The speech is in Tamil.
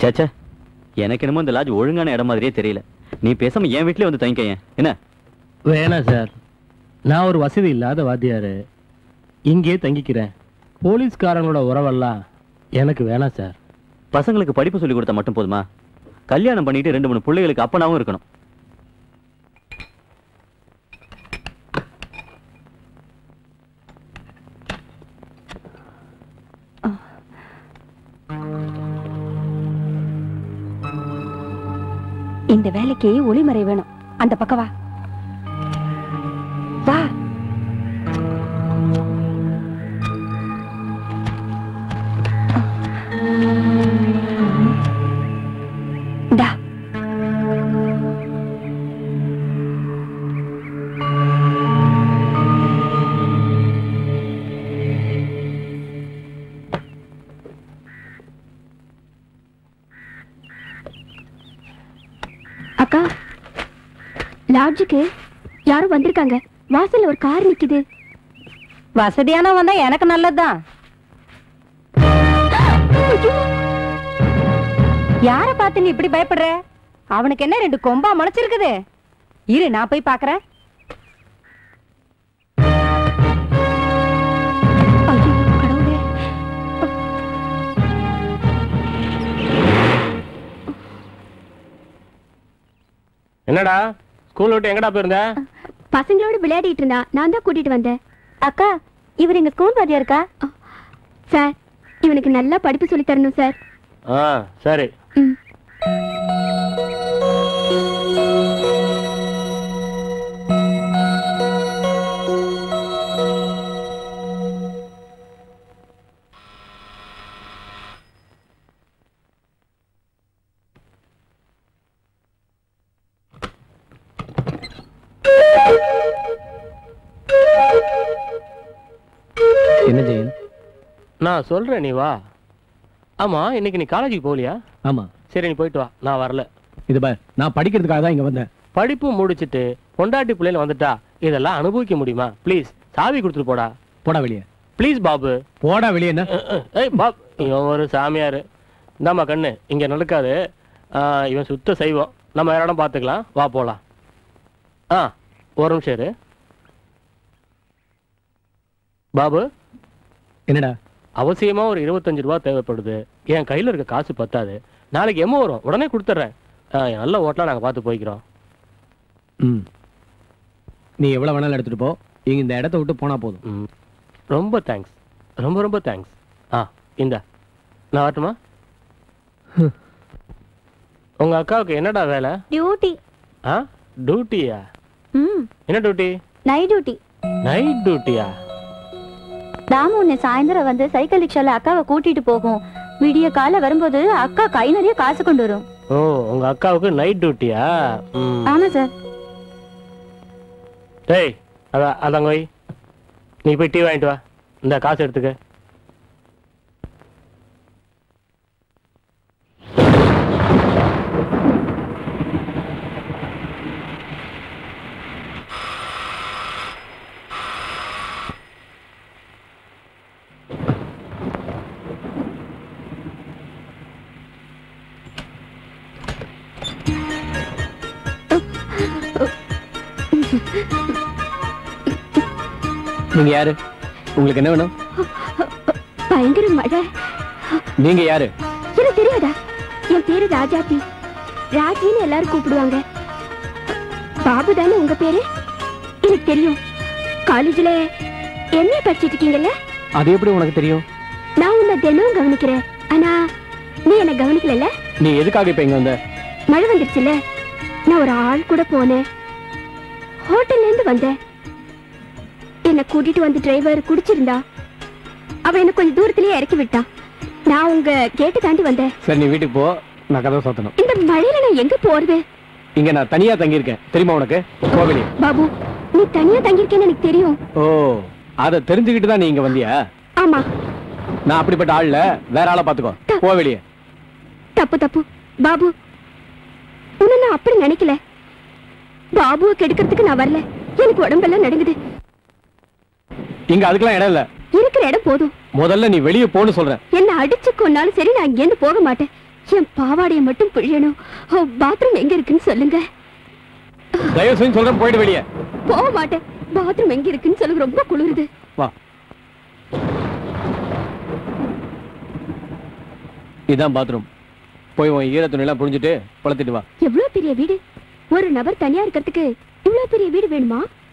சேச்சே எனக்கு என்னமோ இந்த லாட்ஜ் ஒழுங்கான இடம் மாதிரியே தெரியல நீ பேசாம என் வீட்லயே வந்து தங்கிக்க என்ன வேணாம் சார் நான் ஒரு வசதி இல்லாத வாத்தியாரு இங்கே தங்கிக்கிறேன் போலீஸ்காரங்களோட உறவெல்லாம் எனக்கு வேணாம் சார் பசங்களுக்கு படிப்பு சொல்லி கொடுத்தா மட்டும் போதுமா கல்யாணம் பண்ணிட்டு ரெண்டு மூணு பிள்ளைகளுக்கு அப்பனாவும் இருக்கணும் இந்த வேலைக்கு ஒளிமறை வேணும் அந்த பக்கம் வா வா இந்தா. அக்கா லாட்ஜுக்கு யாரும் வந்திருக்காங்க வாசல்ல ஒரு கார் நிக்குது வசதியானவன் தான் எனக்கு நல்லதுதான் யார பார்த்து நீ இப்படி பயப்படுற அவனுக்கு என்ன ரெண்டு கொம்பா முளைச்சிருக்குது இரு நான் போய் பாக்குறேன் ஐயோ, கடவுளே என்னடா ஸ்கூல் விட்டு எங்கடா போயிருந்த பசங்களோட விளையாடிட்டு இருந்தா நான் தான் கூட்டிட்டு வந்தேன் அக்கா இவர் எங்க ஸ்கூல் வாத்தியா இருக்கா சார் இவனுக்கு நல்லா படிப்பு சொல்லி தரணும் சார் ஆ சரி ம். என்ன ஜெயன் நான் சொல்றேன் நீ வா ஆமா இன்னைக்கு நீ காலேஜுக்கு போகலையா ஆமா சரி நீ போயிட்டு வா நான் வரல இது பார் நான் படிக்கிறதுக்காக தான் இங்க வந்தேன் படிப்பு முடிச்சிட்டு பொண்டாட்டி பிள்ளைல வந்துட்டா இதெல்லாம் அனுபவிக்க முடியுமா ப்ளீஸ் சாவி கொடுத்துட்டு போடா போடா வெளியே ப்ளீஸ் பாபு போடா வெளியே என்ன அஹ், அஹ், ஏய் பாப் இவன் ஒரு சாமியாரு இந்தாம்மா கண்ணு இங்க நடக்காது ஆ, இவன் சுத்த செய்வோம் நம்ம வேற இடம் பார்த்துக்கலாம் வா போலாம் ஆ ஒரு நிமிஷம் இரு பாபு என்னடா அவசியமா ஒரு இருபத்தஞ்சு ரூபா தேவைப்படுது என் கையில இருக்க காசு பத்தாது நாளைக்கு எம்மோ வரும் உடனே கொடுத்துட்றேன் ஆ, நல்ல ஓட்டலாம் நாங்க பார்த்து போய்க்கிறோம் ம் நீ எவ்வளவு வேணாலும் எடுத்துட்டு போ இங்க இந்த இடத்த விட்டு போனா போதும் ம். ரொம்ப தேங்க்ஸ் ரொம்ப ரொம்ப தேங்க்ஸ் ஆ இந்த நான் வரட்டுமா உங்க அக்காவுக்கு என்னடா வேலை டியூட்டி ஆ டியூட்டியா ம் என்ன டியூட்டி நைட் டியூட்டி நைட் டியூட்டியா தாமு உன்னை சாயந்தரம் வந்து சைக்கிள் ரிக்ஷால அக்காவை கூட்டிட்டு போகும் விடிய காலை வரும்போது அக்கா கை நிறைய காசு கொண்டு வரும் ஓ உங்க அக்காவுக்கு நைட் டியூட்டியா ம். ஆமா சார் டேய் அதான் அதாங்க வை நீ போய் டீ வாங்கிட்டு வா இந்த காசு எடுத்துக்க நீங்க யாரு உங்களுக்கு என்ன வேணும் பயங்கர மழை நீங்க யாரு எனக்கு தெரியாதா என் பேரு ராஜாத்தி ராஜின்னு எல்லாரும் கூப்பிடுவாங்க பாபு தானே உங்க பேரு எனக்கு தெரியும் காலேஜ்ல எம்ஏ படிச்சிட்டு இருக்கீங்கல்ல அது எப்படி உனக்கு தெரியும் நான் உன்னை தினமும் கவனிக்கிறேன் ஆனா நீ என்ன கவனிக்கலல்ல நீ எதுக்காக இப்ப இங்க வந்த மழை வந்துருச்சுல நான் ஒரு ஆள் கூட போனேன் ஹோட்டல்ல இருந்து வந்தேன் என்ன கூட்டிட்டு வந்து டிரைவர் குடிச்சிருந்தா அவ என்ன கொஞ்சம் தூரத்திலேயே இறக்கி விட்டான் நான் உங்க கேட்டு தாண்டி வந்தேன் சரி நீ வீட்டுக்கு போ நான் கதவை சாத்தணும் இந்த மழையில நான் எங்க போறது இங்க நான் தனியா தங்கியிருக்கேன் தெரியுமா உனக்கு போ வெளியே பாபு நீ தனியா தங்கியிருக்கேன்னு எனக்கு தெரியும் ஓ அத தெரிஞ்சுக்கிட்டு தான் நீ இங்க வந்தியா ஆமா நான் அப்படிப்பட்ட ஆள்ல வேற ஆளை பாத்துக்கோ போ வெளியே தப்பு தப்பு பாபு உன்னை நான் அப்படி நினைக்கல பாபுவை கெடுக்கிறதுக்கு நான் வரல எனக்கு உடம்பெல்லாம் நடுங்குது இங்க அதுக்கெல்லாம் இடம் இல்ல இருக்கிற இடம் போதும் முதல்ல நீ வெளியே போன்னு சொல்றேன் என்ன அடிச்சு கொன்னாலும் சரி நான் இங்கேருந்து போக மாட்டேன் என் பாவாடைய மட்டும் பிழியணும் பாத்ரூம் எங்க இருக்குன்னு சொல்லுங்க தயவு செஞ்சு சொல்றேன் போயிட்டு வெளியே போக மாட்டேன் பாத்ரூம் எங்க இருக்குன்னு சொல்லுங்க ரொம்ப குளிருது வா இதான் பாத்ரூம் போய் உன் ஈர துணியெல்லாம் புழிஞ்சிட்டு குளத்திட்டு வா எவ்வளவு பெரிய வீடு ஒரு நபர் தனியா இருக்கிறதுக்கு இவ்வளவு பெரிய வீடு வேணுமா